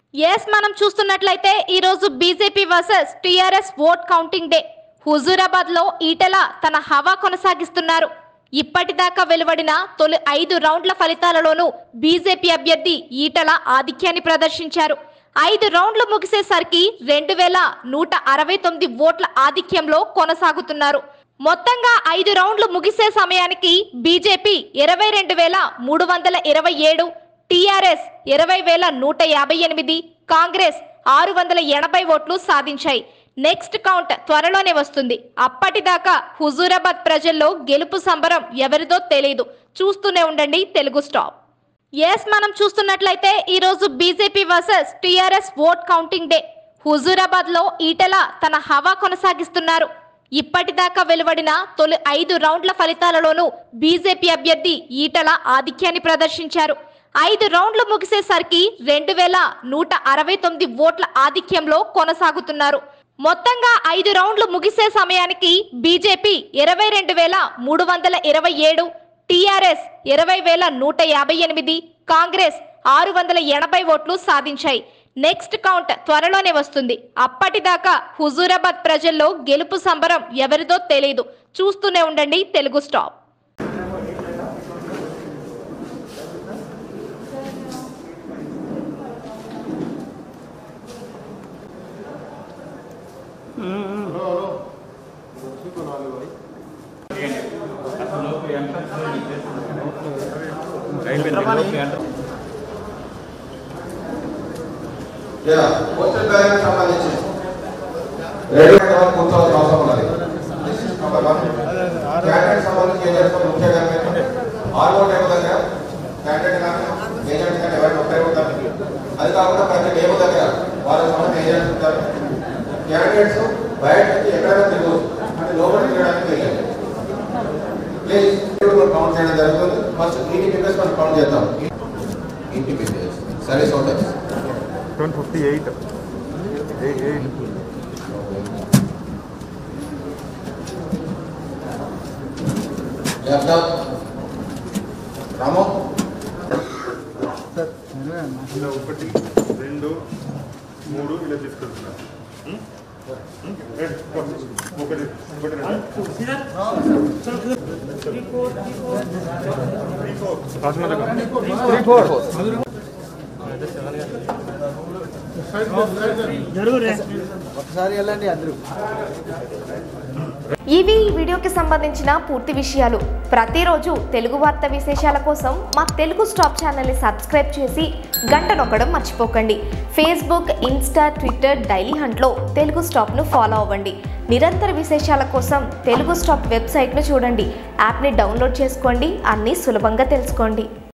Yes మనం చూస్తున్నట్లయితే ఈ రోజు BJP versus TRS vote counting day Huzurabad లో ఈటెల తన హవా కొనసాగిస్తున్నారు ఇప్పటిదాకా వెలువడిన తొలి ఐదు రౌండ్ల ఫలితాలలోనూ బీజేపీ అభ్యర్థి ఈటల ఆధిక్యాన్ని ప్రదర్శించారు ఐదు రౌండ్లు ముగిసేసరికి రెండు వేల నూట అరవై తొమ్మిది ఓట్ల ఆధిక్యంలో కొనసాగుతున్నారు మొత్తంగా ఐదు రౌండ్లు ముగిసే సమయానికి బీజేపీ ఇరవై రెండు వేల మూడు వందల ఇరవై ఏడు టీఆర్ఎస్ ఇరవై వేల నూట యాభై ఎనిమిది కాంగ్రెస్ ఆరు వందల ఎనభై ఓట్లు సాధించాయి నెక్స్ట్ కౌంట్ త్వరలోనే వస్తుంది అప్పటిదాకా హుజూరాబాద్ ప్రజల్లో గెలుపు సంబరం ఎవరిదో తెలియదు చూస్తూనే ఉండండి తెలుగు స్టాప్ ఎస్ మనం చూస్తున్నట్లయితే ఈ రోజు BJP versus TRS vote counting day Huzurabad లో ఈటెల తన హవా కొనసాగిస్తున్నారు ఇప్పటిదాకా వెలువడిన తొలి ఐదు రౌండ్ల ఫలితాలలోనూ బీజేపీ అభ్యర్థి ఈటల ఆధిక్యాన్ని ప్రదర్శించారు ఐదు రౌండ్లు ముగిసేసరికి రెండు వేల నూట అరవై తొమ్మిది ఓట్ల ఆధిక్యంలో కొనసాగుతున్నారు మొత్తంగా ఐదు రౌండ్లు ముగిసే సమయానికి బీజేపీ ఇరవై రెండు వేల మూడు వందల ఇరవై ఏడు టీఆర్ఎస్ ఇరవై వేల నూట యాభై ఎనిమిది కాంగ్రెస్ ఆరు వందల ఎనభై ఓట్లు సాధించాయి నెక్స్ట్ కౌంట్ త్వరలోనే వస్తుంది అప్పటిదాకా హుజూరాబాద్ ప్రజల్లో గెలుపు సంబరం ఎవరిదో తెలియదు చూస్తూనే ఉండండి తెలుగు స్టాప్ యా పోస్టల్ బ్యాలెట్ సంబంధించి రెడీ అయిన కూర్చోవాల్సిన అవసరం ఉన్నది This is number one. Candidate సంబంధించి ఏం చేస్తాం ముఖ్యంగా ఆర్ఓ టైం దగ్గర క్యాండిడేట్ కానీ ఏజెంట్ కానీ ఎవరైనా ఒకటే ఉంటారు అది కాకుండా ప్రతి టేబు దగ్గర వాళ్ళ సంబంధించిన ఏజెంట్స్ ఉంటారు క్యాండిడేట్స్ బయట నుంచి ఎక్కడైనా తిరగదు అంటే లోపల తిరగడానికి వెళ్ళాలి ప్లీజ్ కౌంట్ చేయడం జరుగుతుంది ఫస్ట్ ఈటీ మెంబర్స్ మనం కౌంట్ చేద్దాం ET members service hotels 158. Eight, eight. Laptop Ramu ఇలా ఒకటి రెండు మూడు ఇలా తీసుకెళ్తున్నారు ఉం? ఉం? రైట్, ఒకటి ఒకటి రెండు ఒకసారి వెళ్ళండి అందరూ ఇవి ఈ వీడియోకి సంబంధించిన పూర్తి విషయాలు ప్రతిరోజు తెలుగు వార్త విశేషాల కోసం మా తెలుగు స్టాప్ ఛానల్ని సబ్స్క్రైబ్ చేసి గంట నొక్కడం మర్చిపోకండి ఫేస్బుక్ ఇన్స్టా ట్విట్టర్ డైలీ హంట్లో తెలుగు స్టాప్ను ఫాలో అవ్వండి నిరంతర విశేషాల కోసం తెలుగు స్టాప్ వెబ్సైట్ను చూడండి యాప్ని డౌన్లోడ్ చేసుకోండి అన్నీ సులభంగా తెలుసుకోండి